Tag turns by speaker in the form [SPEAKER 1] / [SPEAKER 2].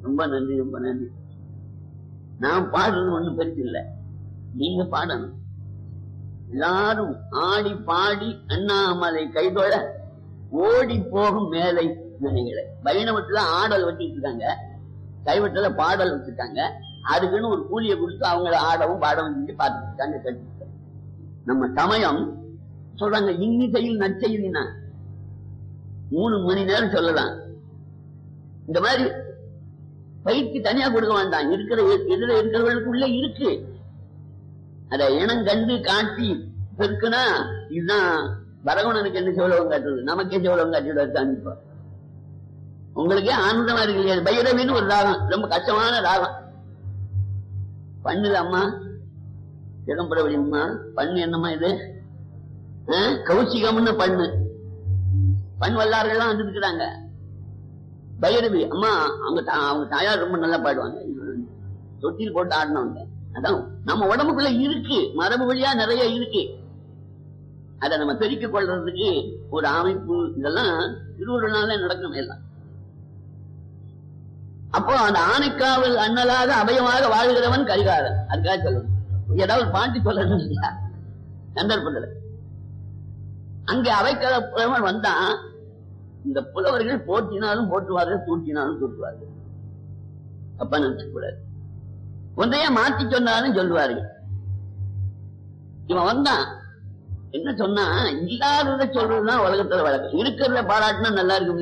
[SPEAKER 1] ரொம்ப நன்றி ரொம்ப நன்றி நான் பாடுறது ஒண்ணும் பெருசு இல்ல நீங்க பாடணும் எல்லாரும் ஆடி பாடி அண்ணாமலை கைதொழ ஓடி போகும் மேலை நினைகளை வைணவத்துல ஆடல் வச்சுட்டு இருக்காங்க கைவட்டத்துல பாடல் வச்சிருக்காங்க அதுக்குன்னு ஒரு கூலியை கொடுத்து அவங்கள ஆடவும் பாடவும் செஞ்சு பார்த்துட்டு இருக்காங்க கேட்டு நம்ம சமயம் சொல்றாங்க இன்னிசையில் நற்செய்தினா மூணு மணி நேரம் சொல்லலாம் இந்த மாதிரி பயிற்சி தனியா கொடுக்க வேண்டாம் இருக்கிற எதிர இருக்கிறவர்களுக்குள்ள இருக்கு அத இனம் கண்டு காட்டி பெருக்குனா இதுதான் பரகுணனுக்கு என்ன செவலவம் காட்டுறது நமக்கே செவலவம் காட்டிட்டு இருக்காங்க இப்போ உங்களுக்கே ஆனந்தமா இருக்கு இல்லையா பைரவின்னு ஒரு ராகம் ரொம்ப கஷ்டமான ராகம் பண்ணுது அம்மா சிதம்பரவழி அம்மா பண்ணு என்னம்மா இது ஆ? கௌசிகம்னு பண்ணு பண் வல்லார்கள்லாம் வந்துருக்குறாங்க பைரவி அம்மா அவங்க தா- அவங்க தாயார் ரொம்ப நல்லா பாடுவாங்க தொட்டில் போட்டு ஆடினவங்க அதான் நம்ம உடம்புக்குள்ள இருக்கு மரபு வழியா நிறைய இருக்கு அதை நம்ம பெருக்கிக் கொள்றதுக்கு ஒரு அமைப்பு இதெல்லாம் திருவுருளால நடக்கும் எல்லாம் அப்போ அந்த ஆணைக்காவல் அண்ணலாக அபயமாக வாழ்கிறவன் கரிகாலன் அதுக்காக சொல்லணும் ஏதாவது பாட்டி சொல்லணும் இல்லையா சந்தர்ப்பத்துல அங்கே அவைக்காவல் வந்தா இந்த புலவர்கள் போற்றினாலும் போற்றுவார்கள் தூற்றினாலும் தூற்றுவார்கள் அப்ப நினைச்சக்கூடாது ஒன்றைய மாத்தி சொன்னாலும் சொல்லுவார்கள் இவன் வந்தான் என்ன சொன்னா இல்லாததை சொல்றதுதான் உலகத்துல வழக்கம் இருக்கிறத பாராட்டினா நல்லா இருக்கும்